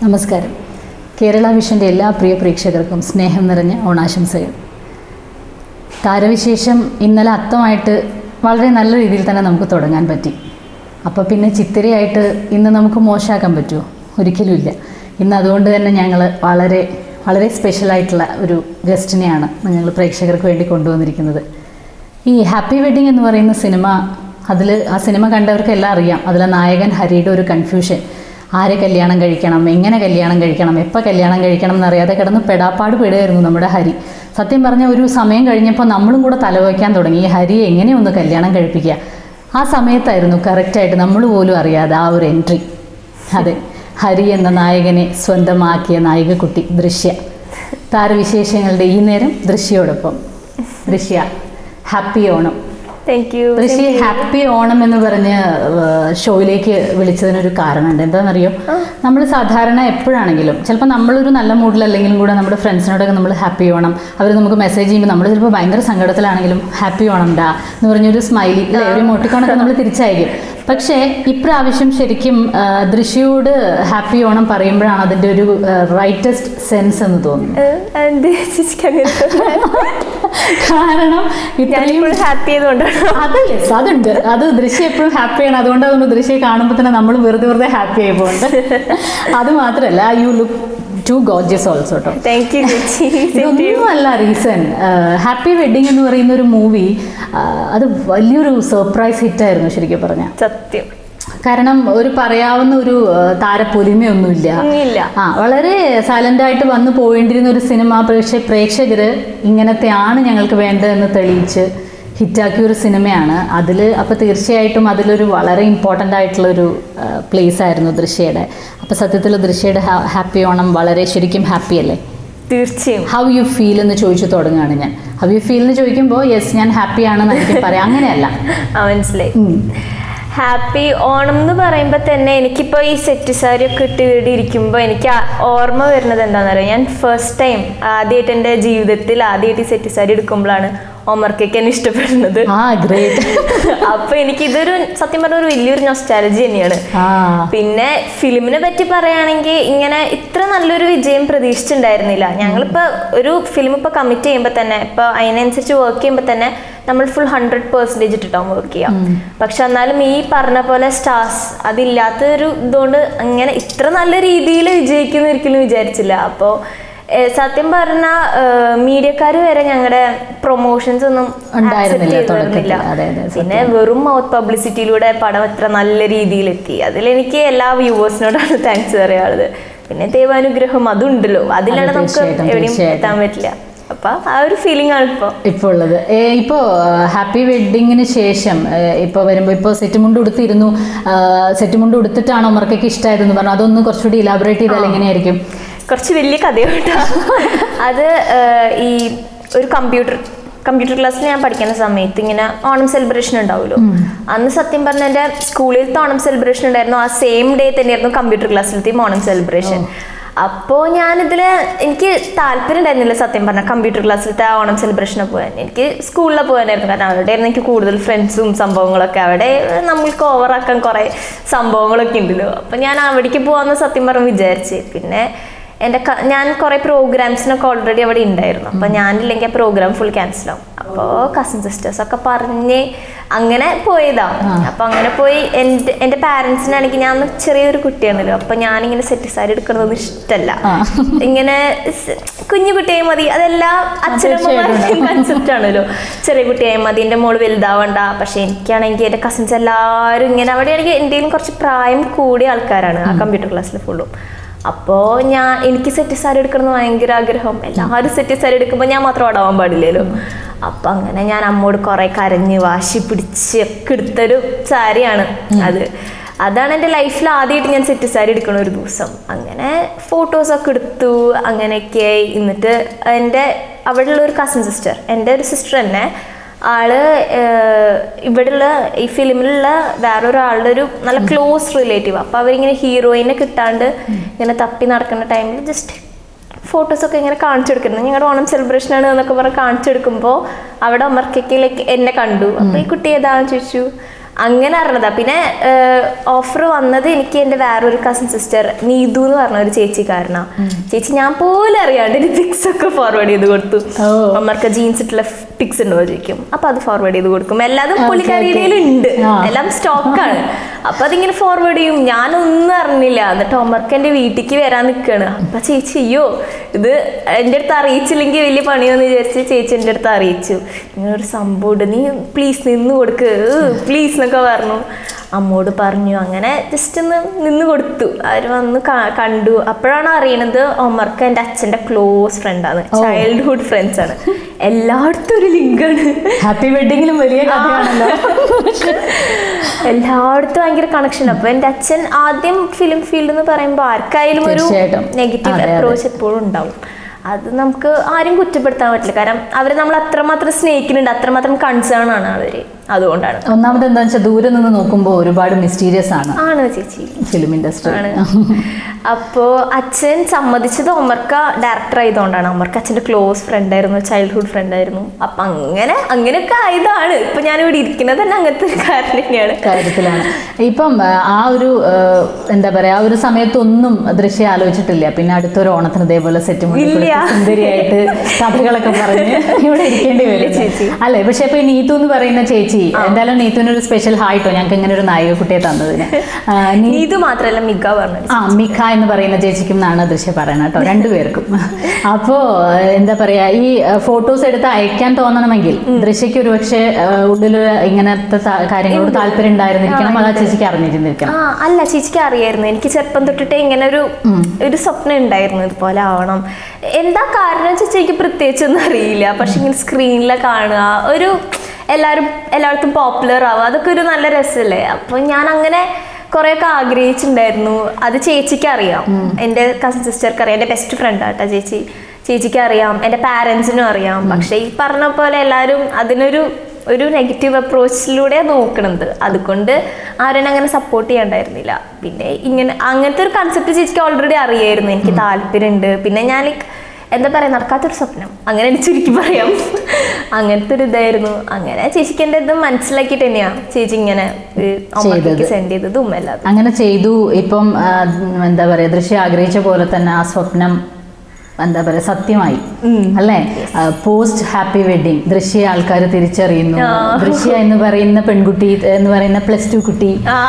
നമസ്കാരം കേരള വിഷൻ്റെ എല്ലാ പ്രിയ പ്രേക്ഷകർക്കും സ്നേഹം നിറഞ്ഞ ഓണാശംസകൾ താരവിശേഷം ഇന്നലെ അത്തമായിട്ട് വളരെ നല്ല രീതിയിൽ തന്നെ നമുക്ക് തുടങ്ങാൻ പറ്റി അപ്പോൾ പിന്നെ ചിത്തിരയായിട്ട് ഇന്ന് നമുക്ക് മോശമാക്കാൻ പറ്റുമോ ഒരിക്കലും ഇല്ല ഇന്ന് അതുകൊണ്ട് തന്നെ ഞങ്ങൾ വളരെ വളരെ സ്പെഷ്യലായിട്ടുള്ള ഒരു ഗസ്റ്റിനെയാണ് നിങ്ങൾ പ്രേക്ഷകർക്ക് വേണ്ടി കൊണ്ടുവന്നിരിക്കുന്നത് ഈ ഹാപ്പി വെഡ്ഡിങ് എന്ന് പറയുന്ന സിനിമ അതിൽ ആ സിനിമ കണ്ടവർക്കെല്ലാം അറിയാം അതിലെ നായകൻ ഹരിയുടെ ഒരു കൺഫ്യൂഷൻ ആരെ കല്യാണം കഴിക്കണം എങ്ങനെ കല്യാണം കഴിക്കണം എപ്പോൾ കല്യാണം കഴിക്കണം എന്നറിയാതെ കിടന്ന് പെടാപ്പാട് പെടുകയായിരുന്നു നമ്മുടെ ഹരി സത്യം പറഞ്ഞ ഒരു സമയം കഴിഞ്ഞപ്പോൾ നമ്മളും കൂടെ തലവയ്ക്കാൻ തുടങ്ങി ഈ ഹരിയെ എങ്ങനെ ഒന്ന് കല്യാണം കഴിപ്പിക്കുക ആ സമയത്തായിരുന്നു കറക്റ്റായിട്ട് നമ്മൾ പോലും അറിയാതെ ആ ഒരു എൻട്രി അതെ ഹരി എന്ന നായകനെ സ്വന്തമാക്കിയ നായികക്കുട്ടി ദൃശ്യ താരവിശേഷങ്ങളുടെ ഈ നേരം ദൃശ്യയോടൊപ്പം Drishya happy Onam thank you Drishya happy Onam എന്ന് പറഞ്ഞ് ഏഹ്, ഷോയിലേക്ക് വിളിച്ചതിനൊരു കാരണമുണ്ട് എന്താണെന്നറിയോ നമ്മൾ സാധാരണ എപ്പോഴാണെങ്കിലും ചിലപ്പോൾ നമ്മളൊരു നല്ല മൂഡിലല്ലെങ്കിലും കൂടെ നമ്മുടെ ഫ്രണ്ട്സിനോടൊക്കെ നമ്മൾ ഹാപ്പി ഓണം അവർ നമുക്ക് മെസ്സേജ് ചെയ്യുമ്പോൾ നമ്മൾ ചിലപ്പോൾ ഭയങ്കര സങ്കടത്തിലാണെങ്കിലും ഹാപ്പി ഓണം ഡാ എന്ന് പറഞ്ഞൊരു സ്മൈലി അല്ലേ ഒരു മോട്ടിക്കോണൊക്കെ നമ്മൾ തിരിച്ചയക്കും പക്ഷേ ഇപ്രാവശ്യം ശരിക്കും ആ, ദൃശ്യയോട് ഹാപ്പി ഓണം പറയുമ്പോഴാണ് അതിൻ്റെ ഒരു റൈറ്റസ്റ്റ് സെൻസ് എന്ന് തോന്നുന്നു എന്ത് ചേച്ചിക്ക് അങ്ങനെ കാരണം ഇത്രയും ഞാനിപ്പോഴും ഹാപ്പി ആയതുകൊണ്ടാണ് അത് യെസ് അതുണ്ട് അത് ദൃശ്യം എപ്പോഴും ഹാപ്പിയാണ് അതുകൊണ്ട് അതൊന്ന് ദൃശ്യം കാണുമ്പോൾ തന്നെ നമ്മൾ വെറുതെ വെറുതെ ഹാപ്പി ആയി പോകുന്നുണ്ട് അത് മാത്രമല്ല you look too gorgeous also കേട്ടോ താങ്ക് യു ചേച്ചി ഇതൊന്നും അല്ല റീസൺ ഹാപ്പി വെഡിങ് എന്ന് പറയുന്ന ഒരു മൂവി അത് വലിയൊരു സർപ്രൈസ് ഹിറ്റായിരുന്നു ശരിക്കും പറഞ്ഞാൽ സത്യം കാരണം ഒരു പറയാവുന്ന ഒരു ആ, താരപ്പൊലിമയൊന്നുമില്ല ഇല്ല ആ വളരെ സൈലന്റ് ആയിട്ട് വന്നു പോവേണ്ടിരുന്ന ഒരു സിനിമ പ്രേക്ഷ പ്രേക്ഷകര് ഇങ്ങനത്തെയാണ് ഞങ്ങൾക്ക് വേണ്ടതെന്ന് തെളിയിച്ച് ഹിറ്റാക്കിയ ഒരു സിനിമയാണ് അതിൽ അപ്പോൾ തീർച്ചയായിട്ടും അതിലൊരു വളരെ ഇമ്പോർട്ടൻ്റ് ആയിട്ടുള്ള ഒരു പ്ലേസ് ആയിരുന്നു ദൃശ്യയുടെ അപ്പോൾ സത്യത്തിൽ ദൃശ്യയുടെ ഹാപ്പി ഓണം വളരെ ശരിക്കും ഹാപ്പി അല്ലേ തീർച്ചയായും ഹൗ യു ഫീൽ എന്ന് ചോദിച്ചു തുടങ്ങുകയാണ് ഞാൻ ഹൗ യു ഫീൽ എന്ന് ചോദിക്കുമ്പോൾ യെസ് ഞാൻ ഹാപ്പിയാണെന്ന് എനിക്ക് പറയാം അങ്ങനെയല്ല ആ മനസ്സിലായി ഉം. ഹാപ്പി ഓണം എന്ന് പറയുമ്പോൾ തന്നെ എനിക്കിപ്പോൾ ഈ സെറ്റ് സാരി ഒക്കെ ഇട്ട് ഇവിടെ ഇരിക്കുമ്പോൾ എനിക്ക് ആ ഓർമ്മ വരുന്നത് എന്താണെന്ന് അറിയാം ഞാൻ ഫസ്റ്റ് ടൈം ആദ്യമായിട്ട് എൻ്റെ ജീവിതത്തിൽ ആദ്യമായിട്ട് ഈ സെറ്റ് സാരി എടുക്കുമ്പോഴാണ് ഒമർ കേക്ക് എന്നെ ഇഷ്ടപ്പെടുന്നത് ആ ഗ്രേറ്റ് അപ്പൊ എനിക്ക് ഇതൊരു സത്യം പറഞ്ഞ ഒരു വലിയൊരു നൊസ്റ്റാലജി തന്നെയാണ് ആ പിന്നെ ഫിലിമിനെ പറ്റി പറയുകയാണെങ്കിൽ ഇങ്ങനെ ഇത്ര നല്ലൊരു വിജയം പ്രതീക്ഷിച്ചിട്ടുണ്ടായിരുന്നില്ല ഞങ്ങളിപ്പോൾ ഒരു ഫിലിം ഇപ്പോൾ കമ്മിറ്റ് ചെയ്യുമ്പോൾ തന്നെ ഇപ്പോൾ അതിനനുസരിച്ച് വർക്ക് ചെയ്യുമ്പോൾ തന്നെ നമ്മൾ ഫുൾ ഹൺഡ്രഡ് പെർസെൻറ്റേജ് ഇട്ടിട്ടാവും വർക്ക് ചെയ്യാം പക്ഷെ എന്നാലും ഈ പറഞ്ഞ പോലെ സ്റ്റാർസ് അതില്ലാത്തൊരു ഇതുകൊണ്ട് അങ്ങനെ ഇത്ര നല്ല രീതിയിൽ വിജയിക്കുന്ന ഒരിക്കലും വിചാരിച്ചില്ല അപ്പോൾ സത്യം പറഞ്ഞ മീഡിയക്കാർ വരെ ഞങ്ങളുടെ പ്രൊമോഷൻസ് ഒന്നും ഉണ്ടായിരുന്നില്ല accept ചെയ്തിരുന്നില്ല. തുടക്കത്തിൽ. അതെ, അതെ, പിന്നെ വെറും മൗത്ത് പബ്ലിസിറ്റിയിലൂടെ പടം എത്ര നല്ല രീതിയിലെത്തി അതിലെനിക്ക് എല്ലാ വ്യൂവേഴ്സിനോടാണ് താങ്ക്സ് പറയാനുള്ളത് പിന്നെ ദൈവാനുഗ്രഹം അതുണ്ടല്ലോ അതിലാണ് അതെ, നമുക്ക് തീർച്ചയായിട്ടും, എവിടെയും തീർച്ചയായിട്ടും. എത്താൻ പറ്റില്ല അപ്പൊ ആ ഒരു ഫീലിംഗ് ആണ് ഇപ്പൊ ഇപ്പോൾ ഉള്ളത് ഏ, ഇപ്പോ ഹാപ്പി വെഡിങ്ങിന് ശേഷം ഏ, ഇപ്പൊ വരുമ്പോ ഇപ്പൊ സെറ്റ് മുണ്ട് ഉടുത്തിരുന്നു ആ, സെറ്റ് മുണ്ട് ഉടുത്തിട്ടാണോ ഉമർക്കൊക്കെ ഇഷ്ടമായതെന്ന് പറഞ്ഞു അതൊന്ന് കുറച്ചുകൂടി ഇലാബറേറ്റ് ചെയ്താൽ എങ്ങനെയായിരിക്കും കുറച്ച് വലിയ കഥയോട്ടാ അത് ഏഹ്, ഈ ഒരു കമ്പ്യൂട്ടർ കമ്പ്യൂട്ടർ ക്ലാസ്സിൽ ഞാൻ പഠിക്കുന്ന സമയത്ത് ഇങ്ങനെ ഓണം സെലിബ്രേഷൻ ഉണ്ടാവുമല്ലോ അന്ന് സത്യം പറഞ്ഞ എൻ്റെ സ്കൂളിലത്തെ ഓണം സെലിബ്രേഷൻ ഉണ്ടായിരുന്നു ആ സെയിം ഡേ തന്നെയായിരുന്നു കമ്പ്യൂട്ടർ ക്ലാസ്സിലത്തെയും ഓണം സെലിബ്രേഷൻ അപ്പോൾ ഞാനിതിൽ എനിക്ക് താല്പര്യം ഉണ്ടായിരുന്നില്ല സത്യം പറഞ്ഞാൽ കമ്പ്യൂട്ടർ ക്ലാസ്സിലത്തെ ആ ഓണം സെലിബ്രേഷന് പോകാൻ എനിക്ക് സ്കൂളിൽ പോകാനായിരുന്നു കാരണം അവിടെയായിരുന്നു എനിക്ക് കൂടുതൽ ഫ്രണ്ട്സും സംഭവങ്ങളൊക്കെ അവിടെ നമ്മൾക്ക് ഓവറാക്കാൻ കുറേ സംഭവങ്ങളൊക്കെ ഉണ്ടല്ലോ അപ്പം ഞാൻ അവിടേക്ക് പോകാമെന്ന് സത്യം പറഞ്ഞ് വിചാരിച്ച് പിന്നെ എൻ്റെ ക- ഞാൻ കുറേ പ്രോഗ്രാംസിനൊക്കെ ഓൾറെഡി അവിടെ ഉണ്ടായിരുന്നു അപ്പം ഞാനില്ലെങ്കിൽ ആ പ്രോഗ്രാം ഫുൾ ക്യാൻസൽ ആവും അപ്പോൾ കസിൻ സിസ്റ്റേഴ്സ് ഒക്കെ പറഞ്ഞ് അങ്ങനെ പോയതാണ് അപ്പം അങ്ങനെ പോയി എൻ്റെ എൻ്റെ പാരൻസിനാണെങ്കിൽ ഞാൻ അന്ന് ചെറിയൊരു കുട്ടിയാണല്ലോ അപ്പം ഞാനിങ്ങനെ സെറ്റ് സാരി എടുക്കണമെന്ന് ഇഷ്ടമല്ല ആ. ഇങ്ങനെ സ് കുഞ്ഞു കുട്ടിയായി മതി അതെല്ലാം അച്ഛനമ്മമാരുടെയും കൺസെപ്റ്റ് ആണല്ലോ ചെറിയ കുട്ടിയായി മതി എൻ്റെ മോള് വലുതാവണ്ട പക്ഷെ എനിക്കാണെങ്കിൽ എൻ്റെ കസിൻസ് എല്ലാവരും ഇങ്ങനെ അവിടെയാണെങ്കിൽ എൻ്റെയും കുറച്ച് പ്രായം കൂടിയ ആൾക്കാരാണ് ആ കമ്പ്യൂട്ടർ ക്ലാസ്സിൽ ഫുള്ളും അപ്പോൾ ഞാൻ എനിക്ക് സെറ്റ് സാരി എടുക്കണം എന്ന് ഭയങ്കര ആഗ്രഹം എല്ലാവരും സെറ്റ് സാരി എടുക്കുമ്പോൾ ഞാൻ മാത്രം ഓടാവാൻ പാടില്ലല്ലോ അപ്പം അങ്ങനെ ഞാൻ അമ്മോട് കുറേ കരഞ്ഞ് വാശി പിടിച്ച് ഒക്കെ എടുത്തൊരു സാരിയാണ് അത് അതാണ് എൻ്റെ ലൈഫിൽ ആദ്യമായിട്ട് ഞാൻ സെറ്റ് സാരി എടുക്കണ ഒരു ദിവസം അങ്ങനെ ഫോട്ടോസൊക്കെ എടുത്തു അങ്ങനെയൊക്കെയായി എന്നിട്ട് എൻ്റെ അവിടെയുള്ള ഒരു കസിൻ സിസ്റ്റർ എൻ്റെ ഒരു സിസ്റ്റർ തന്നെ ആള് ഏഹ്, ഇവിടെയുള്ള ഈ ഫിലിമിലുള്ള വേറൊരാളുടെ ഒരു നല്ല ക്ലോസ് റിലേറ്റീവ് അപ്പോൾ അവരിങ്ങനെ ഹീറോയിനെ കിട്ടാണ്ട് ഇങ്ങനെ തപ്പി നടക്കുന്ന ടൈമിൽ ജസ്റ്റ് ഫോട്ടോസൊക്കെ ഇങ്ങനെ കാണിച്ചെടുക്കുന്നത് ഞങ്ങളുടെ ഓണം സെലിബ്രേഷൻ ആണ് എന്നൊക്കെ പറഞ്ഞ് കാണിച്ചെടുക്കുമ്പോൾ അവിടെ അമർക്കയ്ക്കിലേക്ക് എന്നെ കണ്ടു അപ്പോൾ ഈ കുട്ടി ഏതാണെന്ന് ചോദിച്ചു അങ്ങനെ അറിഞ്ഞതാ പിന്നെ ഓഫർ വന്നത് എനിക്ക് എൻ്റെ വേറൊരു കസിൻ സിസ്റ്റർ നീതു എന്ന് പറഞ്ഞ ഒരു ചേച്ചിക്കാരനാ ചേച്ചി ഞാൻ പോലും അറിയാണ്ട് എനിക്ക് പിക്സ് ഒക്കെ ഫോർവേഡ് ചെയ്ത് കൊടുത്തു ഓ. അമ്മർക്ക് ജീൻസ് ഇട്ടുള്ള പിക്സ് ഉണ്ടോ ചോദിക്കും അപ്പൊ അത് ഫോർവേഡ് ചെയ്ത് കൊടുക്കും എല്ലാതും Okay, പുള്ളിക്കാരിയുടെ okay. ഉണ്ട് ആ. എല്ലാം സ്റ്റോക്കാണ് അപ്പൊ അതിങ്ങനെ ഫോർവേഡ് ചെയ്യും ഞാനൊന്നും അറിഞ്ഞില്ല എന്നിട്ട് ഒമർക്ക് എൻ്റെ വീട്ടിലേക്ക് വരാൻ നിൽക്കുകയാണ് അപ്പൊ ചേച്ചി അയ്യോ ഇത് എൻ്റെ അടുത്ത് അറിയിച്ചില്ലെങ്കിൽ വലിയ പണിയൊന്ന് വിചാരിച്ച് ചേച്ചി എൻ്റെ അടുത്ത് അറിയിച്ചു ഇങ്ങനെ ഒരു സംഭവം ഉണ്ട് നീ പ്ലീസ് നിന്ന് കൊടുക്ക് പ്ലീസ് എന്നൊക്കെ പറഞ്ഞു അമ്മോട് പറഞ്ഞു അങ്ങനെ ജസ്റ്റ് ഒന്ന് നിന്ന് കൊടുത്തു അവർ വന്ന് ക- കണ്ടു അപ്പോഴാണ് അറിയണത് ഒമർക്ക് എൻ്റെ അച്ഛൻ്റെ ക്ലോസ് ഫ്രണ്ടാണ് ചൈൽഡ്ഹുഡ് ഫ്രണ്ട്സ് ആണ് എല്ലായിടത്തും ഒരു ലിങ്കാണ് ഹാപ്പി വെഡിങ്ങിലും വലിയ കഥയാണല്ലോ എല്ലായിടത്തും ഭയങ്കര കണക്ഷൻ അപ്പൊ എന്റെ അച്ഛൻ ആദ്യം ഫിലിം ഫീൽഡ് എന്ന് പറയുമ്പോൾ ആർക്കായാലും ഒരു തീർച്ചയായിട്ടും. നെഗറ്റീവ് അതെ, അതെ. അപ്രോച്ച് എപ്പോഴും ഉണ്ടാവും അത് നമുക്ക് ആരും കുറ്റപ്പെടുത്താൻ പറ്റില്ല കാരണം അവർ നമ്മൾ അത്രമാത്രം സ്നേഹിക്കുന്നുണ്ട് അത്രമാത്രം കൺസേൺ ആണ് അവര് അതുകൊണ്ടാണ് ഒന്നാമത് എന്താ വെച്ചാൽ ദൂരെ നിന്ന് നോക്കുമ്പോൾ ഒരുപാട് മിസ്റ്റീരിയസ് ആണ് ആണ് ചേച്ചി ഫിലിം ഇൻഡസ്ട്രി ആണ് അപ്പോ അച്ഛൻ സമ്മതിച്ചത് ഒമർക്ക ഡയറക്ടർ ആയതുകൊണ്ടാണ് ഒമർക്ക അച്ഛൻ്റെ ക്ലോസ് ഫ്രണ്ട് ആയിരുന്നു ചൈൽഡ്ഹുഡ് ഫ്രണ്ട് ആയിരുന്നു അപ്പൊ അങ്ങനെ അങ്ങനെയൊക്കെ ആയതാണ് ഇപ്പൊ ഞാൻ ഇവിടെ ഇരിക്കുന്നത് തന്നെ അങ്ങനത്തെ ഒരു കാരണം തന്നെയാണ് കാര്യത്തിലാണ് ഇപ്പം ആ, ആ ഒരു ആ, എന്താ പറയാ ആ ഒരു സമയത്തൊന്നും ദൃശ്യം ആലോചിച്ചിട്ടില്ല പിന്നെ അടുത്തൊരു ഓണത്തിന് ഇതേപോലെ സെറ്റ് ഇല്ല. സുന്ദരിയായിട്ട് കഥകളൊക്കെ പറഞ്ഞ് ഇവിടെ ഇരിക്കേണ്ടി വരും ചേച്ചി. അല്ലെ പക്ഷെ ഇപ്പൊ ഈ നീതു എന്ന് പറയുന്ന ചേച്ചി എന്തായാലും നീതുവിന് ഒരു സ്പെഷ്യൽ ഹായിട്ടോ ഞങ്ങൾക്ക് ഇങ്ങനെ ഒരു നായിക കുട്ടിയെ തന്നതിന് ആ, നീ ഇത് മാത്രല്ല മിക പറഞ്ഞത് ആ മിഖ എന്ന് പറയുന്ന ചേച്ചിക്കും എന്നാണ് ദൃശ്യം പറയണത് കേട്ടോ രണ്ടുപേർക്കും അപ്പോൾ എന്താ പറയാ ഈ ഫോട്ടോസ് എടുത്ത് അയക്കാൻ തോന്നണമെങ്കിൽ ദൃശ്യക്ക് ഒരു പക്ഷേ ഉള്ളിൽ ഇങ്ങനത്തെ ത- കാര്യങ്ങളോട് താല്പര്യം ഉണ്ടായിരുന്നിരിക്കണം അത് ആ ചേച്ചിക്ക് അറിഞ്ഞിരുന്നിരിക്കണം ആ അല്ല ചേച്ചിക്ക് അറിയായിരുന്നു എനിക്ക് ചെറുപ്പം തൊട്ടിട്ട് ഇങ്ങനെ ഒരു ഒരു സ്വപ്നം ഉണ്ടായിരുന്നു ഇതുപോലെ ആവണം എന്താ കാരണം ചേച്ചി എനിക്ക് പ്രത്യേകിച്ചൊന്നും അറിയില്ല പക്ഷെ ഇങ്ങനെ സ്ക്രീനിലെ കാണുക ഒരു എല്ലാവരും എല്ലായിടത്തും പോപ്പുലർ ആവുക അതൊക്കെ ഒരു നല്ല രസമല്ലേ അപ്പൊ ഞാൻ അങ്ങനെ കുറേയൊക്കെ ആഗ്രഹിച്ചിട്ടുണ്ടായിരുന്നു അത് ചേച്ചിക്ക് അറിയാം എൻ്റെ കസിൻ സിസ്റ്റർക്ക് അറിയാം എൻ്റെ ബെസ്റ്റ് ഫ്രണ്ട് ആട്ടാ ചേച്ചി ചേച്ചിക്ക് അറിയാം എൻ്റെ പാരൻസിനും അറിയാം പക്ഷെ ഈ പറഞ്ഞ പോലെ എല്ലാവരും അതിനൊരു ഒരു നെഗറ്റീവ് അപ്രോച്ചിലൂടെ നോക്കണത് അതുകൊണ്ട് ആരും അങ്ങനെ സപ്പോർട്ട് ചെയ്യണ്ടായിരുന്നില്ല പിന്നെ ഇങ്ങനെ അങ്ങനത്തെ ഒരു കൺസെപ്റ്റ് ചേച്ചിക്ക് ഓൾറെഡി അറിയായിരുന്നു എനിക്ക് താല്പര്യമുണ്ട് പിന്നെ ഞാൻ like എന്താ പറയാ നടക്കാത്തൊരു സ്വപ്നം അങ്ങനെ എനിക്ക് ചുരുക്കി പറയാം അങ്ങനത്തെ ഒരു ഇതായിരുന്നു അങ്ങനെ ചേച്ചിക്ക് എൻ്റെ ഇത് മനസ്സിലാക്കിയിട്ട് തന്നെയാ ചേച്ചി ഇങ്ങനെ ചെയ്തത്. സെൻഡ് ചെയ്തതും എല്ലാം അങ്ങനെ ചെയ്തു ഇപ്പം ആ, എന്താ പറയാ ദൃശ്യം ആഗ്രഹിച്ച പോലെ തന്നെ ആ സ്വപ്നം എന്താ പറയാ സത്യമായി അല്ലേ പോസ്റ്റ് ഹാപ്പി വെഡിങ് ദൃശ്യ ആൾക്കാർ തിരിച്ചറിയുന്നു ദൃശ്യ എന്ന് പറയുന്ന പെൺകുട്ടി എന്ന് പറയുന്ന പ്ലസ് ടു കുട്ടി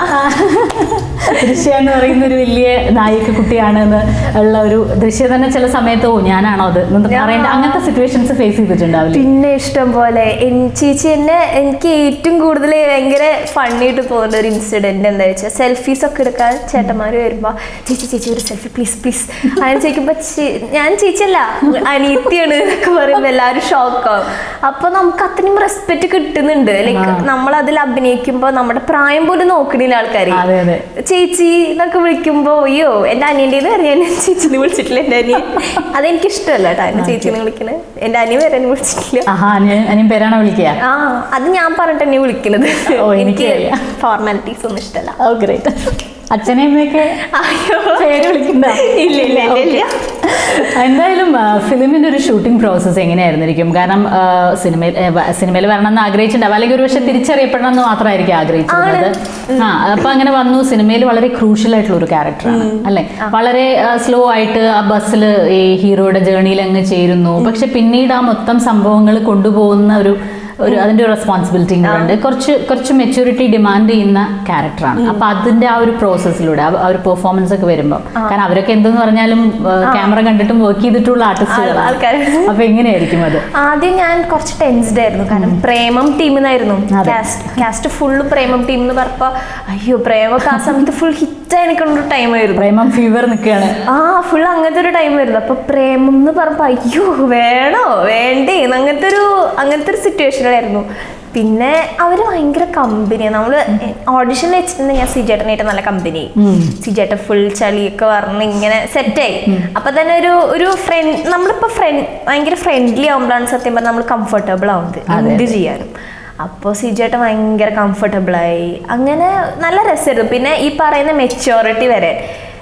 ദൃശ്യ എന്ന് പറയുന്ന ഒരു വലിയ നായിക കുട്ടിയാണെന്ന് ഉള്ള ഒരു ദൃശ്യ തന്നെ ചില സമയത്ത് ഓ ഞാനാണോ അത് എന്ന് പറയേണ്ട അങ്ങനത്തെ സിറ്റുവേഷൻസ് ഫേസ് ചെയ്തിട്ടുണ്ടാവില്ലേ പിന്നെ ഇഷ്ടം പോലെ എൻ- ചേച്ചി എന്നെ എനിക്ക് ഏറ്റവും കൂടുതൽ ഭയങ്കര ഫണ്ണിയിട്ട് തോന്നുന്ന ഒരു ഇൻസിഡന്റ് എന്താ വെച്ചാൽ സെൽഫീസ് ഒക്കെ എടുക്കാൻ ചേട്ടന്മാർ വരുമ്പോൾ ചേച്ചി ചേച്ചി ഒരു സെൽഫി പ്ലീസ് പ്ലീസ് അങ്ങനെ ചോദിക്കുമ്പോൾ ഞാൻ ചേച്ചിയല്ല അനിയത്തിയാണ് എന്നൊക്കെ പറയുമ്പോൾ എല്ലാവരും ഷോക്കാവും അപ്പൊ നമുക്ക് അത്രയും റെസ്പെക്ട് കിട്ടുന്നുണ്ട് ലൈക്ക് നമ്മൾ അതിൽ അഭിനയിക്കുമ്പോൾ നമ്മുടെ പ്രായം പോലും നോക്കണില്ല ആൾക്കാർ അതെ അതെ ചേച്ചി എന്നൊക്കെ വിളിക്കുമ്പോ അയ്യോ എന്റെ അനിയൻ്റെ ഞാൻ ചേച്ചിനെ വിളിച്ചിട്ടില്ല എന്റെ അനിയൻ അതെനിക്ക് ഇഷ്ടമല്ല കേട്ടോ എന്നെ ചേച്ചിനെ വിളിക്കണേ എന്റെ അനിയൻ വരെ എന്നെ വിളിച്ചിട്ടില്ല ആഹാ ഞാൻ അനിയൻ പേരാണോ വിളിക്കുക ആ അത് ഞാൻ പറഞ്ഞിട്ട് എന്നെ വിളിക്കണത് ഓ, എനിക്ക് എനിക്ക് അറിയാം. ഫോർമാലിറ്റീസ് ഒന്നും ഇഷ്ടമല്ല ഓ ഗ്രേറ്റ് അച്ഛനെ അമ്മയൊക്കെ അയ്യോ പേര് വിളിക്കണ്ട ഇല്ല ഇല്ല ഇല്ല ഇല്ല എന്തായാലും ഫിലിമിന്റെ ഒരു ഷൂട്ടിംഗ് പ്രോസസ്സ് എങ്ങനെയായിരുന്നിരിക്കും കാരണം സിനിമയിൽ സിനിമയിൽ വരണം എന്ന് ആഗ്രഹിച്ചിട്ടുണ്ടാവും അല്ലെങ്കിൽ ഒരു പക്ഷെ തിരിച്ചറിയപ്പെടണം എന്ന് മാത്രമായിരിക്കും ആഗ്രഹിച്ചിരുന്നത് ആ അപ്പൊ അങ്ങനെ വന്നു സിനിമയിൽ വളരെ ക്രൂഷ്യൽ ആയിട്ടുള്ള ഒരു ക്യാരക്ടറാണ് അല്ലെ വളരെ സ്ലോ ആയിട്ട് ആ ബസ്സിൽ ഈ ഹീറോയുടെ ജേണിയിൽ അങ്ങ് ചേരുന്നു പക്ഷെ പിന്നീട് ആ മൊത്തം സംഭവങ്ങൾ കൊണ്ടുപോകുന്ന ഒരു ഒരു അതിന്റെ ഒരു റെസ്പോൺസിബിലിറ്റി ഉണ്ട് കുറച്ച് കുറച്ച് മെച്ചൂരിറ്റി ഡിമാൻഡ് ചെയ്യുന്ന ക്യാരക്ടറാണ് അപ്പൊ അതിന്റെ ആ ഒരു പ്രോസസ്സിലൂടെ ആ ഒരു പെർഫോമൻസ് ഒക്കെ വരുമ്പോൾ കാരണം അവരൊക്കെ എന്തെന്ന് പറഞ്ഞാലും ക്യാമറ കണ്ടിട്ടും വർക്ക് ചെയ്തിട്ടുള്ള ആർട്ടിസ്റ്റുകളാണ് ആൾക്കാരാണ്. അപ്പൊ എങ്ങനെയായിരിക്കും അത് ആദ്യം ഞാൻ കുറച്ച് ടെൻസ്ഡ് ആയിരുന്നു കാരണം പ്രേമം ടീമിൽ നിന്നായിരുന്നു അതെ. Cast cast full Premam team എന്ന് പറഞ്ഞപ്പോ അയ്യോ പ്രേമൊക്കെ ആ സമയത്ത് ഫുൾ ഹിറ്റായി നിൽക്കുന്ന ഒരു ടൈമായിരുന്നു പ്രേമം ഫീവർ നിൽക്കുകയാണ് ആ ഫുൾ അങ്ങനത്തെ ഒരു ടൈം വരുന്നു അപ്പൊ പ്രേമം എന്ന് പറഞ്ഞപ്പോ അയ്യോ വേണോ വേണ്ടേ അങ്ങനത്തെ ഒരു അങ്ങനത്തെ ഒരു സിറ്റുവേഷനിലായിരുന്നു പിന്നെ അവര് ഭയങ്കര കമ്പനിയാണ് നമ്മള് ഓഡിഷനിൽ വെച്ചിട്ടുണ്ട് ഞാൻ സിജേട്ടനായിട്ട് നല്ല കമ്പനി സിജേട്ടൻ ഫുൾ ചളിയൊക്കെ പറഞ്ഞ് ഇങ്ങനെ സെറ്റായി അപ്പൊ തന്നെ ഒരു ഒരു ഫ്രണ്ട് നമ്മളിപ്പോ ഫ്രണ്ട് ഭയങ്കര ഫ്രണ്ട്ലി ആവുമ്പോഴാണ് സത്യം പറഞ്ഞാൽ നമ്മൾ കംഫർട്ടബിൾ ആവുന്നത് എന്ത് ചെയ്യാനും അപ്പോൾ സിജേട്ടൻ ഭയങ്കര കംഫർട്ടബിൾ ആയി അങ്ങനെ നല്ല രസമായിരുന്നു പിന്നെ ഈ പറയുന്ന മെച്യോറിറ്റി വരെ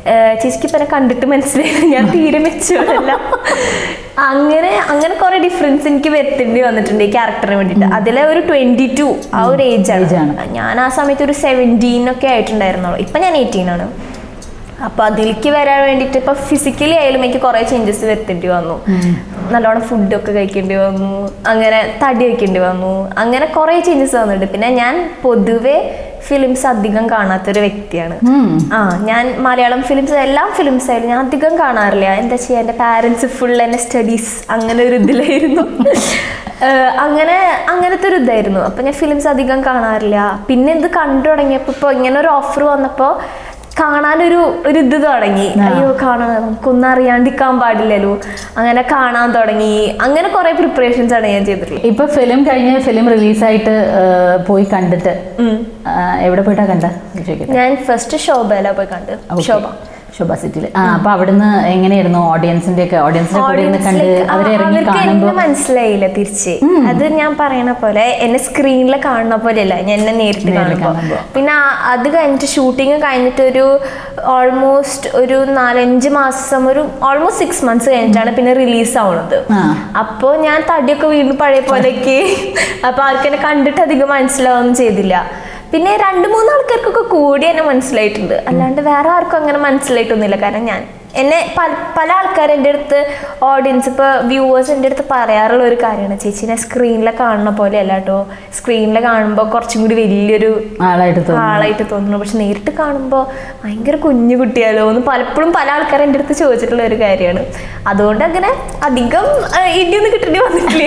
ഏഹ് ചേച്ചിക്ക് ഇപ്പം എന്നെ കണ്ടിട്ട് മനസ്സിലായി ഞാൻ തീരെ മെച്ചോടല്ല അങ്ങനെ അങ്ങനെ കുറെ ഡിഫറൻസ് എനിക്ക് വരുത്തേണ്ടി വന്നിട്ടുണ്ട് ഈ ക്യാരക്ടറിന് വേണ്ടിയിട്ട് അതിലെ ഒരു ട്വന്റി ടു ആ ഒരു ഏജ് Age ആണ്. ആണ് ഞാൻ ആ സമയത്ത് ഒരു സെവൻറ്റീൻ ഒക്കെ ആയിട്ടുണ്ടായിരുന്നുള്ളൂ ഇപ്പം ഞാൻ എയ്റ്റീൻ ആണ് അപ്പോൾ അതിലേക്ക് വരാൻ വേണ്ടിയിട്ട് ഇപ്പം ഫിസിക്കലി ആയാലും എനിക്ക് കുറേ ചേഞ്ചസ് വരുത്തേണ്ടി വന്നു നല്ലോണം ഫുഡൊക്കെ കഴിക്കേണ്ടി വന്നു അങ്ങനെ തടി വയ്ക്കേണ്ടി വന്നു അങ്ങനെ കുറേ ചേഞ്ചസ് വന്നിട്ടുണ്ട് പിന്നെ ഞാൻ പൊതുവെ ഫിലിംസ് അധികം കാണാത്തൊരു വ്യക്തിയാണ് ഉം. ആ ഞാൻ മലയാളം ഫിലിംസ് എല്ലാ ഫിലിംസ് ആയാലും ഞാൻ അധികം കാണാറില്ല എന്താ ചെയ്യുക എൻ്റെ പാരൻസ് ഫുൾ എന്നെ സ്റ്റഡീസ് അങ്ങനെ ഒരു ഇതിലായിരുന്നു ഏഹ് അങ്ങനെ അങ്ങനത്തെ ഒരു ഇതായിരുന്നു അപ്പം ഞാൻ ഫിലിംസ് അധികം കാണാറില്ല പിന്നെ ഇത് കണ്ടു തുടങ്ങിയപ്പോൾ ഇപ്പോൾ ഇങ്ങനെ ഒരു ഓഫർ വന്നപ്പോൾ കാണാനൊരു ഒരു ഇത് തുടങ്ങി അയ്യോ കാണാൻ നമുക്കൊന്നും അറിയാണ്ടിരിക്കാൻ പാടില്ലല്ലോ അങ്ങനെ കാണാൻ തുടങ്ങി അങ്ങനെ കുറേ പ്രിപ്പറേഷൻസ് ആണ് ഞാൻ ചെയ്തിട്ടുള്ളത് ഇപ്പൊ ഫിലിം കഴിഞ്ഞ് ഫിലിം റിലീസായിട്ട് പോയി കണ്ടിട്ട് ഉം. ആ, എവിടെ പോയിട്ടാ കണ്ട ചോദിക്കട്ടെ ഞാൻ ഫസ്റ്റ് ശോഭയില പോയി കണ്ട് Okay. ശോഭ ശോഭ സിറ്റിയിൽ ആ അപ്പൊ അവിടുന്ന് എങ്ങനെയായിരുന്നു ഓഡിയൻസിന്റെ ഒക്കെ ഓഡിയൻസിന്റെ കൂടെ ഇരുന്ന് കണ്ട് Audience like, അവരെ ആ, ഇറങ്ങി അവർക്ക് കാണുമ്പോ എന്നെ മനസ്സിലായില്ല തിരിച്ച് അത് ഞാൻ പറയണ പോലെ എന്നെ സ്ക്രീനിൽ കാണുന്ന പോലെയല്ല ഞാൻ എന്നെ നേരിട്ട് നേരിൽ കാണുമ്പോൾ കാണുമ്പോ. പിന്നെ ആ- അത് കഴിഞ്ഞിട്ട് ഷൂട്ടിങ് കഴിഞ്ഞിട്ട് ഒരു ഓൾമോസ്റ്റ് ഒരു നാലഞ്ച് മാസം ഒരു ഓൾമോസ്റ്റ് സിക്സ് മന്ത്സ് കഴിഞ്ഞിട്ടാണ് പിന്നെ റിലീസ് ആവുന്നത് ആ. അപ്പോൾ ഞാൻ തടിയൊക്കെ വീണ്ടും പഴയ പോലെയൊക്കെ അപ്പോൾ ആർക്കും എന്നെ കണ്ടിട്ട് അധികം മനസ്സിലാവുകയൊന്നും ചെയ്തില്ല പിന്നെ രണ്ട് മൂന്ന് ആൾക്കാർക്കൊക്കെ കൂടി എന്നെ മനസ്സിലായിട്ടുണ്ട് അല്ലാണ്ട് വേറെ ആർക്കും അങ്ങനെ മനസ്സിലായിട്ടൊന്നുമില്ല കാരണം ഞാൻ എന്നെ പല പല ആൾക്കാർ എൻ്റെ അടുത്ത് ഓഡിയൻസ് ഇപ്പോൾ വ്യൂവേഴ്സ് എൻ്റെ അടുത്ത് പറയാറുള്ള ഒരു കാര്യമാണ് ചേച്ചിനെ സ്ക്രീനിൽ കാണുന്ന പോലെ അല്ല കേട്ടോ സ്ക്രീനിൽ കാണുമ്പോൾ കുറച്ചും കൂടി വലിയൊരു ആളായിട്ട് തോന്നുന്നു ആളായിട്ട് തോന്നുന്നു പക്ഷെ നേരിട്ട് കാണുമ്പോൾ ഭയങ്കര കുഞ്ഞു കുട്ടിയാലോ എന്ന് പലപ്പോഴും പല ആൾക്കാരും എൻ്റെ അടുത്ത് ചോദിച്ചിട്ടുള്ള ഒരു കാര്യമാണ് അതുകൊണ്ട് അങ്ങനെ അധികം ആ, ഇടിയൊന്നും കിട്ടേണ്ടി വന്നിട്ടില്ല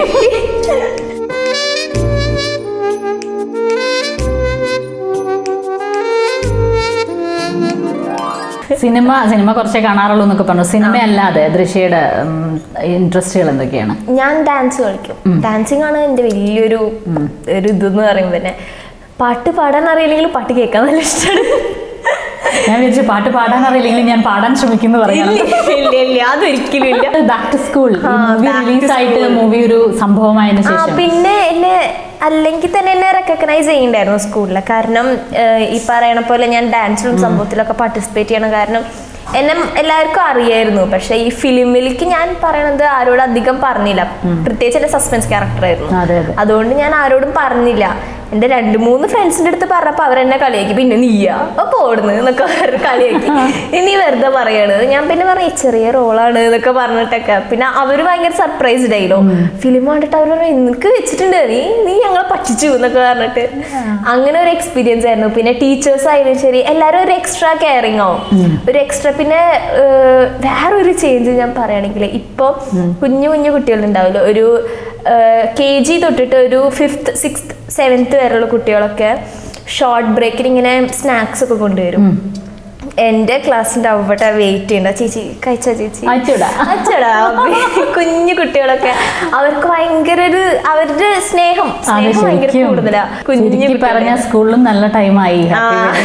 സിനിമ സിനിമ കുറച്ചേ കാണാറുള്ളൂ എന്നൊക്കെ പറഞ്ഞു സിനിമ അല്ലാതെ ദൃശ്യയുടെ ഇൻട്രസ്റ്റുകൾ എന്തൊക്കെയാണ് ഞാൻ ഡാൻസ് കളിക്കും ഡാൻസിങ് ആണ് എൻ്റെ വലിയൊരു ഒരു ഇതെന്ന് പറയും പിന്നെ പാട്ട് പാടാൻ അറിയില്ലെങ്കിലും പാട്ട് കേൾക്കാൻ നല്ല ഇഷ്ടമാണ് ഞാൻ വിചാരിച്ചു പാട്ട് പാടാൻ അറിയില്ലെങ്കിൽ ഞാൻ പാടാൻ ശ്രമിക്കുന്നു പറയാം ഇല്ല ഇല്ല അതൊരിക്കലും ഇല്ല ബാക്ക് ടു സ്കൂൾ ആ, മൂവി Back to റിലീസ് ആയിട്ട് School. മൂവി ഒരു സംഭവമായതിനു ആ ശേഷം പിന്നെ എന്നെ അല്ലെങ്കിൽ തന്നെ എന്നെ റെക്കഗ്നൈസ് ചെയ്യണ്ടായിരുന്നു സ്കൂളിൽ കാരണം ഏഹ്, ഈ പറയണ പോലെ ഞാൻ ഡാൻസിലും സംഭവത്തിലൊക്കെ പാർട്ടിസിപ്പേറ്റ് ചെയ്യണം കാരണം എന്നെ എല്ലാവർക്കും അറിയായിരുന്നു പക്ഷെ ഈ ഫിലിമിലേക്ക് ഞാൻ പറയണത് ആരോടും അധികം പറഞ്ഞില്ല പ്രത്യേകിച്ച് എന്റെ സസ്പെൻസ് ക്യാരക്ടർ ആയിരുന്നു അതെ അതെ അതുകൊണ്ട് ഞാൻ ആരോടും പറഞ്ഞില്ല എൻ്റെ രണ്ട് മൂന്ന് ഫ്രണ്ട്സിൻ്റെ അടുത്ത് പറഞ്ഞപ്പോൾ അവരെന്നെ കളിയാക്കി പിന്നെ നീയാ അപ്പോൾ ഓടുന്നു എന്നൊക്കെ പറഞ്ഞ് കളിയാക്കി ഇനി വെറുതെ പറയാണ് ഞാൻ പിന്നെ പറഞ്ഞു "ഈ ചെറിയ റോളാണ് എന്നൊക്കെ പറഞ്ഞിട്ടൊക്കെ പിന്നെ അവർ ഭയങ്കര സർപ്രൈസ്ഡ് ആയില്ലോ ഫിലിം കണ്ടിട്ട് അവർ പറഞ്ഞു നിനക്ക് വെച്ചിട്ടുണ്ട് നീ നീ ഞങ്ങളെ പറ്റിച്ചു എന്നൊക്കെ പറഞ്ഞിട്ട് അങ്ങനെ ഒരു എക്സ്പീരിയൻസ് ആയിരുന്നു പിന്നെ ടീച്ചേഴ്സ് ആയാലും ശരി എല്ലാവരും ഒരു എക്സ്ട്രാ കെയറിങ് ആവും ഒരു എക്സ്ട്രാ പിന്നെ ഏഹ്, വേറൊരു ചേഞ്ച് ഞാൻ പറയുകയാണെങ്കിൽ ഇപ്പോൾ കുഞ്ഞു കുഞ്ഞു കുട്ടികളുണ്ടാവില്ല ഒരു കെ ജി തൊട്ടിട്ട് ഒരു ഫിഫ്ത്ത് സിക്സ്ത് സെവൻത്ത് വരെയുള്ള കുട്ടികളൊക്കെ ഷോർട്ട് ബ്രേക്കിന് ഇങ്ങനെ സ്നാക്സ് ഒക്കെ കൊണ്ടുവരും എൻ്റെ ക്ലാസ്സിൻ്റെ അവിടെ വെയിറ്റ് ചെയ്യണ്ട ചേച്ചി കഴിച്ച ചേച്ചി അച്ചൂടാ അച്ചടാ കുഞ്ഞു കുട്ടികളൊക്കെ അവർക്ക് ഭയങ്കര ഒരു അവരുടെ സ്നേഹം അതെ സ്നേഹം ഭയങ്കര ശരിക്കും കൂടുതലാ കുഞ്ഞു ചുരുക്കി പറഞ്ഞ സ്കൂളിലും നല്ല ടൈമായി ആ.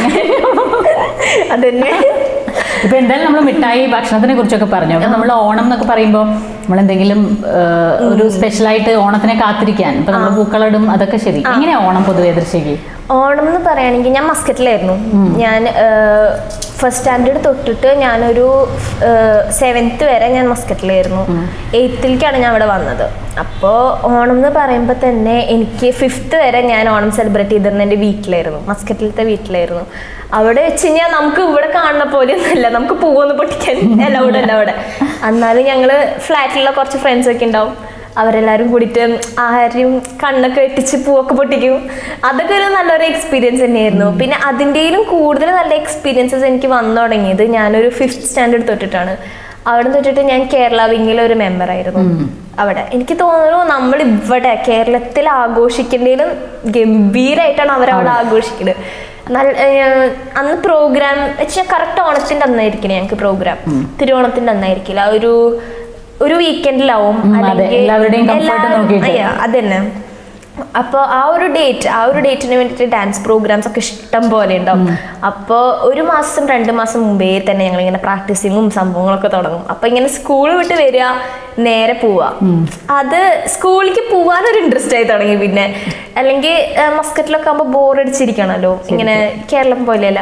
അതന്നെ ഇപ്പൊ എന്തായാലും നമ്മൾ മിഠായി ഭക്ഷണത്തിനെ കുറിച്ചൊക്കെ പറഞ്ഞു അപ്പൊ നമ്മൾ ഓണം എന്നൊക്കെ പറയുമ്പോൾ നമ്മൾ എന്തെങ്കിലും ഏഹ്, ഒരു സ്പെഷ്യലായിട്ട് ഓണത്തിനെ കാത്തിരിക്കാൻ ഇപ്പൊ നമ്മൾ പൂക്കളടും അതൊക്കെ ശരി എങ്ങനെയാ ഓണം പൊതുവെ ദൃശ്യക്ക് ഓണം എന്ന് പറയുകയാണെങ്കിൽ ഞാൻ മസ്കറ്റിലായിരുന്നു ഞാൻ ഫസ്റ്റ് സ്റ്റാൻഡേർഡ് തൊട്ടിട്ട് ഞാനൊരു സെവൻത്ത് വരെ ഞാൻ മസ്കറ്റിലായിരുന്നു എയ്ത്തിലേക്കാണ് ഞാൻ അവിടെ വന്നത് അപ്പോൾ ഓണം എന്ന് പറയുമ്പോൾ തന്നെ എനിക്ക് ഫിഫ്ത്ത് വരെ ഞാൻ ഓണം സെലിബ്രേറ്റ് ചെയ്തിരുന്നത് എൻ്റെ വീട്ടിലായിരുന്നു മസ്കറ്റിലത്തെ വീട്ടിലായിരുന്നു അവിടെ വെച്ച് കഴിഞ്ഞാൽ നമുക്ക് ഇവിടെ കാണുന്ന പോലെയൊന്നുമല്ല നമുക്ക് പൂവൊന്നും പൊട്ടിക്കാൻ അലൗഡ് അല്ല അവിടെ എന്നാലും ഞങ്ങൾ ഫ്ലാറ്റിലുള്ള കുറച്ച് ഫ്രണ്ട്സ് ഒക്കെ ഉണ്ടാവും അവരെല്ലാവരും കൂടിയിട്ട് ആരും കണ്ണൊക്കെ വെട്ടിച്ച് പൂവൊക്കെ പൊട്ടിക്കും അതൊക്കെ ഒരു നല്ലൊരു എക്സ്പീരിയൻസ് തന്നെയായിരുന്നു പിന്നെ അതിൻ്റെയിലും കൂടുതൽ നല്ല എക്സ്പീരിയൻസസ് എനിക്ക് വന്നു തുടങ്ങിയത് ഞാനൊരു ഫിഫ്ത്ത് സ്റ്റാൻഡേർഡ് തൊട്ടിട്ടാണ് അവിടെ തൊട്ടിട്ട് ഞാൻ കേരള വിങ്ങിലെ ഒരു മെമ്പറായിരുന്നു അവിടെ എനിക്ക് തോന്നുന്നു നമ്മൾ ഇവിടെ കേരളത്തിൽ ആഘോഷിക്കേണ്ടതിലും ഗംഭീരമായിട്ടാണ് അവരവിടെ ആഘോഷിക്കുന്നത് നല്ല ഏഹ്, അന്ന് പ്രോഗ്രാം വെച്ചാൽ കറക്റ്റ് ഓണത്തിന്റെ അന്നായിരിക്കില്ല ഞങ്ങൾക്ക് പ്രോഗ്രാം തിരുവോണത്തിന്റെ അന്നായിരിക്കില്ല ഒരു ഒരു വീക്കെൻഡിലാവും ഉം, അതെ. എല്ലാവരുടെയും comfort നോക്കിയിട്ട്. അതന്നെ അപ്പോൾ ആ ഒരു ഡേറ്റ് ആ ഒരു ഡേറ്റിന് വേണ്ടിയിട്ട് ഡാൻസ് പ്രോഗ്രാംസ് ഒക്കെ ഇഷ്ടം പോലെ ഉണ്ടാവും അപ്പോൾ ഒരു മാസം രണ്ട് മാസം മുമ്പേ തന്നെ ഞങ്ങൾ ഇങ്ങനെ പ്രാക്ടീസിങ്ങും സംഭവങ്ങളൊക്കെ തുടങ്ങും അപ്പോൾ ഇങ്ങനെ സ്കൂൾ വിട്ട് വരിക നേരെ പോവുക അത് സ്കൂളിലേക്ക് പോവാനൊരു ഇൻട്രസ്റ്റ് ആയി തുടങ്ങി പിന്നെ അല്ലെങ്കിൽ മസ്കറ്റിലൊക്കെ ആകുമ്പോൾ ബോറടിച്ചിരിക്കണമല്ലോ ഇങ്ങനെ കേരളം പോലെയല്ല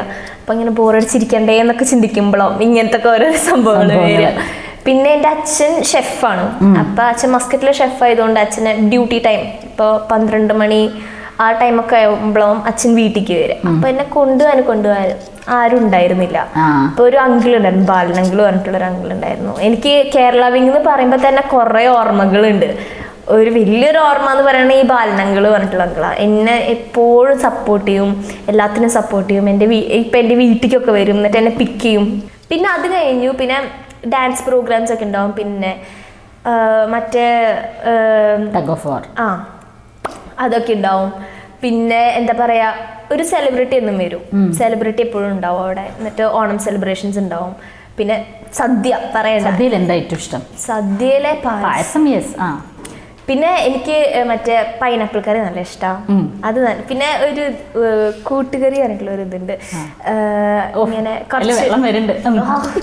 അപ്പൊ ഇങ്ങനെ ബോറടിച്ചിരിക്കണ്ടേ എന്നൊക്കെ ചിന്തിക്കുമ്പോഴോ ഇങ്ങനത്തെ ഒക്കെ ഓരോ സംഭവങ്ങൾ സംഭവങ്ങള്. വരിക പിന്നെ എൻ്റെ അച്ഛൻ ഷെഫാണ് അപ്പൊ അച്ഛൻ മസ്കറ്റിലെ ഷെഫ് ആയതുകൊണ്ട് അച്ഛന് ഡ്യൂട്ടി ടൈം ഇപ്പോൾ പന്ത്രണ്ട് മണി ആ ടൈമൊക്കെ ആകുമ്പോഴും അച്ഛൻ വീട്ടിലേക്ക് വരും അപ്പൊ എന്നെ കൊണ്ടുപോകാൻ കൊണ്ടുപോകാൻ ആരും ഉണ്ടായിരുന്നില്ല ആ അപ്പൊ ഒരു അങ്കിൾ ഉണ്ടായിരുന്നു ബാലൻ അങ്കിൾ പറഞ്ഞിട്ടുള്ള ഒരു അങ്കിൾ ഉണ്ടായിരുന്നു എനിക്ക് കേരള വിങ് എന്ന് പറയുമ്പോൾ തന്നെ കുറേ ഓർമ്മകളുണ്ട് ഒരു വലിയൊരു ഓർമ്മ എന്ന് പറയുന്നത് ഈ ബാലനങ്കിൾ പറഞ്ഞിട്ടുള്ള അങ്കിളാണ് എന്നെ എപ്പോഴും സപ്പോർട്ട് ചെയ്യും എല്ലാത്തിനും സപ്പോർട്ട് ചെയ്യും എൻ്റെ വീ ഇപ്പം എൻ്റെ വീട്ടിലേക്കൊക്കെ വരും എന്നിട്ട് എന്നെ പിക്ക് ചെയ്യും പിന്നെ അത് കഴിഞ്ഞു പിന്നെ ഡാൻസ് പ്രോഗ്രാംസ് ഒക്കെ ഉണ്ടാവും പിന്നെ ആ, മറ്റേ ആ, ടഗ് ഓഫ് വാർ ആ അതൊക്കെ ഉണ്ടാവും പിന്നെ എന്താ പറയാ ഒരു സെലിബ്രിറ്റി എന്നും വരും സെലിബ്രിറ്റി എപ്പോഴും ഉണ്ടാവും അവിടെ എന്നിട്ട് ഓണം സെലിബ്രേഷൻസ് ഉണ്ടാവും പിന്നെ സദ്യ പറയണ്ട സദ്യയിൽ എന്താ ഏറ്റവും ഇഷ്ടം സദ്യയിലെ പായസം പായസം യെസ് ആ പിന്നെ എനിക്ക് ഏർ, മറ്റേ പൈനാപ്പിൾ കറി നല്ല ഇഷ്ടമാണ് ഉം. അത് നല്ല പിന്നെ ഒരു ഏർ, കൂട്ടുകറി പറഞ്ഞിട്ടുള്ള ഒരു ഇതുണ്ട് ഏർ, ഓ, ഇങ്ങനെ അതില് കുറച്ച് വെള്ളം വരുന്നുണ്ട് ഉം.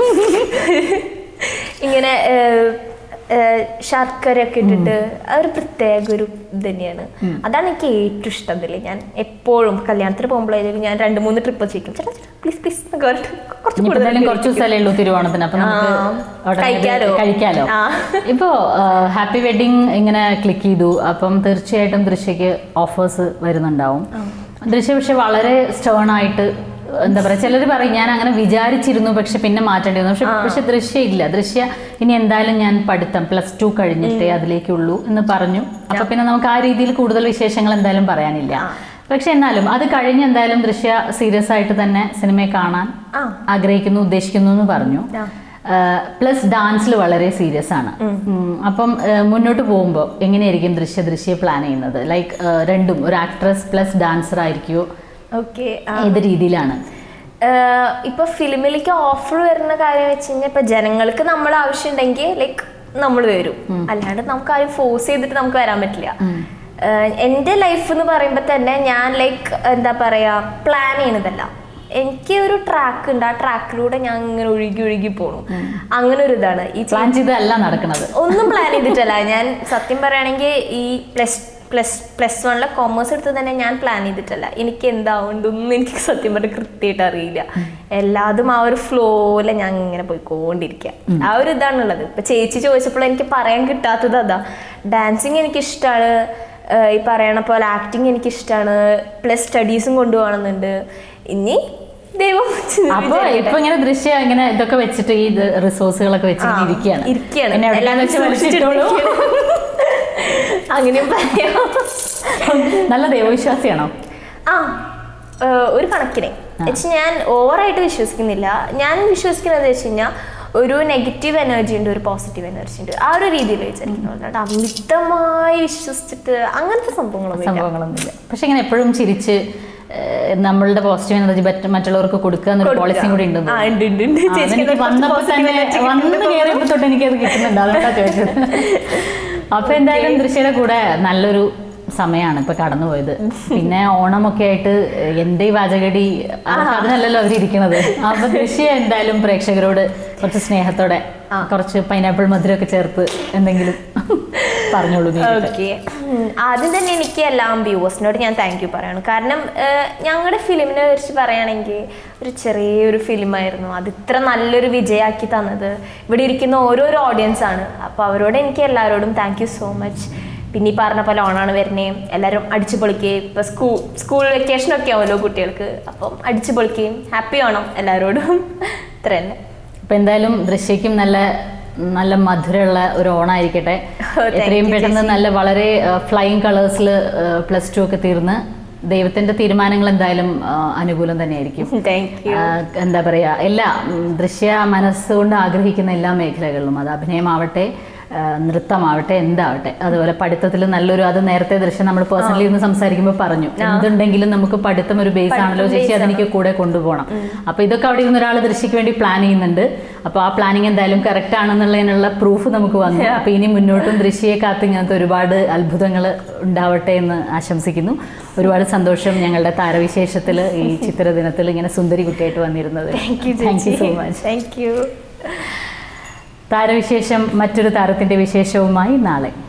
ഇങ്ങനെ ഏർ, ഏർ, ശർക്കര ഒക്കെ ഇട്ടിട്ട് ആ ഒരു പ്രത്യേക ഒരു ഇത് തന്നെയാണ് അതാണ് എനിക്ക് ഏറ്റവും ഇഷ്ടം ഇതില് ഞാൻ എപ്പോഴും കല്യാണത്തിന് പോകുമ്പോഴായാലും ഞാൻ രണ്ട് മൂന്ന് ട്രിപ്പ് ചെയ്യും ചേട്ടാ പ്ലീസ് പ്ലീസ് എന്നൊക്കെ പറഞ്ഞിട്ട് കുറച്ച് ഇനിയിപ്പോ കൂടുതൽ എന്തായാലും കുറച്ച് ദിവസമല്ലേ ഉള്ളൂ തിരുവോണത്തിന് അപ്പൊ നമുക്ക് ആ, ഉടനെ ഇത് കഴിക്കാലോ. കഴിക്കാലോ ആ. ഇപ്പോ ഹാപ്പി വെഡിങ് ഇങ്ങനെ ക്ലിക്ക് ചെയ്തു അപ്പം തീർച്ചയായിട്ടും ദൃശ്യക്ക് ഓഫേഴ്സ് വരുന്നുണ്ടാവും ദൃശ്യ പക്ഷെ വളരെ സ്റ്റേൺ ആയിട്ട് എന്താ പറയാ ചിലർ പറയും ഞാൻ അങ്ങനെ വിചാരിച്ചിരുന്നു പക്ഷെ പിന്നെ മാറ്റേണ്ടി വന്നു പക്ഷെ പക്ഷെ ദൃശ്യ ഇല്ല ദൃശ്യ ഇനി എന്തായാലും ഞാൻ പഠിത്തം പ്ലസ് ടു കഴിഞ്ഞിട്ടേ അതിലേക്കുള്ളൂ എന്ന് പറഞ്ഞു അപ്പൊ പിന്നെ നമുക്ക് ആ രീതിയിൽ കൂടുതൽ വിശേഷങ്ങൾ എന്തായാലും പറയാനില്ല പക്ഷെ എന്നാലും അത് കഴിഞ്ഞ് എന്തായാലും ദൃശ്യ സീരിയസ് ആയിട്ട് തന്നെ സിനിമയെ കാണാൻ ആ. ആഗ്രഹിക്കുന്നു ഉദ്ദേശിക്കുന്നു എന്ന് പറഞ്ഞു ആ. പ്ലസ് ഡാൻസിൽ വളരെ സീരിയസ് ആണ് ഉം, അപ്പം ആ, മുന്നോട്ട് പോകുമ്പോൾ എങ്ങനെയായിരിക്കും ദൃശ്യ ദൃശ്യ പ്ലാൻ ചെയ്യുന്നത് ലൈക്ക് രണ്ടും ഒരു ആക്ട്രസ് പ്ലസ് ഡാൻസർ ആയിരിക്കുമോ ഓക്കെ ഏത് രീതിയിലാണ് ഏഹ് ഇപ്പൊ ഫിലിമിലേക്ക് ഓഫർ വരുന്ന കാര്യം വെച്ച് കഴിഞ്ഞാൽ ഇപ്പൊ ജനങ്ങൾക്ക് നമ്മൾ ആവശ്യം ഉണ്ടെങ്കിൽ ലൈക്ക് നമ്മൾ വരും അല്ലാണ്ട് നമുക്ക് ആരും ഫോഴ്സ് ചെയ്തിട്ട് നമുക്ക് വരാൻ പറ്റില്ല ഏഹ് എൻ്റെ ലൈഫ് എന്ന് പറയുമ്പോൾ തന്നെ ഞാൻ ലൈക്ക് എന്താ പറയാ പ്ലാൻ ചെയ്യണതല്ല എനിക്ക് ഒരു ട്രാക്ക് ഉണ്ട് ആ ട്രാക്കിലൂടെ ഞാൻ ഇങ്ങനെ ഒഴുകി ഒഴുകി പോണു അങ്ങനെ ഒരു ഇതാണ് ഈ പ്ലാൻ ചെയ്തല്ല നടക്കുന്നത് ഒന്നും പ്ലാൻ ചെയ്തിട്ടല്ല ഞാൻ സത്യം പറയുകയാണെങ്കിൽ ഈ പ്ലസ് പ്ലസ് പ്ലസ് വണ്ണിലെ കോമേഴ്സ് എടുത്ത് തന്നെ ഞാൻ പ്ലാൻ ചെയ്തിട്ടല്ല എനിക്ക് എന്താവുണ്ടൊന്നും എനിക്ക് സത്യം പറഞ്ഞാൽ കൃത്യമായിട്ട് അറിയില്ല എല്ലാതും ആ ഒരു ഫ്ലോയില് ഞാൻ ഇങ്ങനെ പോയിക്കൊണ്ടിരിക്കുക ആ ഒരു ഇതാണുള്ളത് ഇപ്പൊ ചേച്ചി ചോദിച്ചപ്പോൾ എനിക്ക് പറയാൻ കിട്ടാത്തത് അതാ ഡാൻസിങ് എനിക്ക് ഇഷ്ടമാണ് ഈ പറയണ പോലെ ആക്ടിങ് എനിക്ക് ഇഷ്ടമാണ് പ്ലസ് സ്റ്റഡീസും കൊണ്ടുപോകണമെന്നുണ്ട് ഇനി ദൈവം അപ്പൊ ഇപ്പൊ ഇങ്ങനെ ദൃശ്യ ഇങ്ങനെ ഇതൊക്കെ വെച്ചിട്ട് ഈ റിസോഴ്സുകളൊക്കെ വെച്ച് ഇങ്ങനെ ഇരിക്കുകയാണ് ഇരിക്കുകയാണ് എന്നെ എവിടെയാന്ന് വെച്ച് വലിച്ചിട്ടോളൂ. അങ്ങനെയും പറയാം നല്ല ദൈവവിശ്വാസിയാണോ ആ ഏഹ് ഒരു കണക്കിന് വെച്ച് ഞാൻ ഓവറായിട്ട് വിശ്വസിക്കുന്നില്ല ഞാൻ വിശ്വസിക്കുന്നത് വെച്ച് കഴിഞ്ഞാൽ ഒരു നെഗറ്റീവ് എനർജി ഉണ്ട് ഒരു പോസിറ്റീവ് എനർജി ഉണ്ട് ആ ഒരു രീതിയിൽ വിചാരിക്കുന്നു അല്ലാണ്ട് അമിതമായി വിശ്വസിച്ചിട്ട് അങ്ങനത്തെ സംഭവങ്ങളൊന്നും ഇല്ല സംഭവങ്ങളൊന്നുമില്ല പക്ഷെ ഇങ്ങനെ എപ്പോഴും ചിരിച്ച് ഏഹ്, നമ്മളുടെ പോസിറ്റീവ് എനർജി മറ്റുള്ളവർക്ക് കൊടുക്കുക എന്നൊരു കൊടുക്കുക. പോളിസിയും കൂടി ഉണ്ടെന്ന് ആ, ഉണ്ട്, ഉണ്ട്, ഉണ്ട്. ആ, ചേച്ചിക്ക് അതെനിക്ക് കുറച്ച് വന്നപ്പോ positive തന്നെ energy വന്ന് കിട്ടുന്നുണ്ട്. കയറിയപ്പോ തൊട്ട് എനിക്കത് കിട്ടുന്നുണ്ട് അതുകൊണ്ടാ ചോദിച്ചത് അപ്പൊ എന്തായാലും ദൃശ്യയുടെ കൂടെ നല്ലൊരു സമയമാണ് ഇപ്പൊ കടന്നുപോയത് പിന്നെ ഓണമൊക്കെ ആയിട്ട് എന്റെ ഈ വാചകടി അവർക്ക് അതിനല്ലല്ലോ അവരിയ്ക്കണത് അപ്പൊ ദൃശ്യ എന്തായാലും പ്രേക്ഷകരോട് കുറച്ച് സ്നേഹത്തോടെ കുറച്ച് പൈനാപ്പിൾ മധുരമൊക്കെ ചേർത്ത് എന്തെങ്കിലും പറഞ്ഞോളൂ നേരിട്ട്. ഓക്കെ ആദ്യം തന്നെ എനിക്ക് എല്ലാ വ്യൂവേഴ്സിനോട് ഞാൻ താങ്ക് യു പറയണം കാരണം ഏഹ്, ഞങ്ങളുടെ ഫിലിമിനെ കുറിച്ച് പറയുകയാണെങ്കിൽ ഒരു ചെറിയൊരു ഫിലിമായിരുന്നു അത് ഇത്ര നല്ലൊരു വിജയമാക്കി തന്നത് ഇവിടെ ഇരിക്കുന്ന ഓരോരോ ഓഡിയൻസ് ആണ് അപ്പോൾ അവരോട് എനിക്ക് എല്ലാവരോടും താങ്ക് യു സോ മച്ച് പിന്നെ ഈ പറഞ്ഞ പോലെ ഓണാണ് വരുന്നത് എല്ലാവരും അടിച്ചു പൊളിക്കുകയും ഇപ്പോൾ സ്കൂൾ സ്കൂൾ വെക്കേഷനൊക്കെ ആവുമല്ലോ കുട്ടികൾക്ക് അപ്പം അടിച്ചു പൊളിക്കുകയും ഹാപ്പി ഓണം എല്ലാവരോടും ഇത്ര തന്നെ അപ്പൊ എന്തായാലും ദൃശ്യക്കും നല്ല നല്ല മധുരമുള്ള ഒരു ഓണായിരിക്കട്ടെ thank എത്രയും you, പെട്ടെന്ന് നല്ല വളരെ ഫ്ലൈയിങ് കളേഴ്സിൽ പ്ലസ് ടു ഒക്കെ തീർന്ന് ദൈവത്തിന്റെ തീരുമാനങ്ങൾ എന്തായാലും ആ, അനുകൂലം തന്നെയായിരിക്കും താങ്ക് യു ആ, എന്താ പറയാ എല്ലാ ഉം, ദൃശ്യ മനസ്സുകൊണ്ട് ആഗ്രഹിക്കുന്ന എല്ലാ മേഖലകളിലും അത് അഭിനയമാവട്ടെ ആ, നൃത്തമാവട്ടെ എന്താവട്ടെ അതുപോലെ പഠിത്തത്തിൽ നല്ലൊരു അത് നേരത്തെ ദൃശ്യം നമ്മൾ പേഴ്സണലി ഒന്ന് സംസാരിക്കുമ്പോൾ പറഞ്ഞു എന്തുണ്ടെങ്കിലും നമുക്ക് പഠിത്തം ഒരു ബേസ് ആണല്ലോ ചേച്ചി അതെനിക്ക് കൂടെ കൊണ്ടുപോകണം അപ്പൊ ഇതൊക്കെ അവിടെ ഇരുന്ന ഒരാൾ ദൃശ്യക്ക് വേണ്ടി പ്ലാൻ ചെയ്യുന്നുണ്ട് അപ്പൊ ആ പ്ലാനിങ് എന്തായാലും കറക്റ്റ് ആണെന്നുള്ളതിനുള്ള പ്രൂഫ് നമുക്ക് വന്നു അപ്പൊ ഇനി മുന്നോട്ടും ദൃശ്യയെ കാത്ത് ഇങ്ങനത്തെ ഒരുപാട് അത്ഭുതങ്ങൾ ഉണ്ടാവട്ടെ എന്ന് ആശംസിക്കുന്നു ഒരുപാട് സന്തോഷം ഞങ്ങളുടെ താരവിശേഷത്തിൽ ഈ ചിത്രദിനത്തിൽ ഇങ്ങനെ സുന്ദരി കുട്ടിയായിട്ട് വന്നിരുന്നത് thank you thank you so much thank you താരവിശേഷം മറ്റൊരു താരത്തിന്റെ വിശേഷവുമായി നാളെ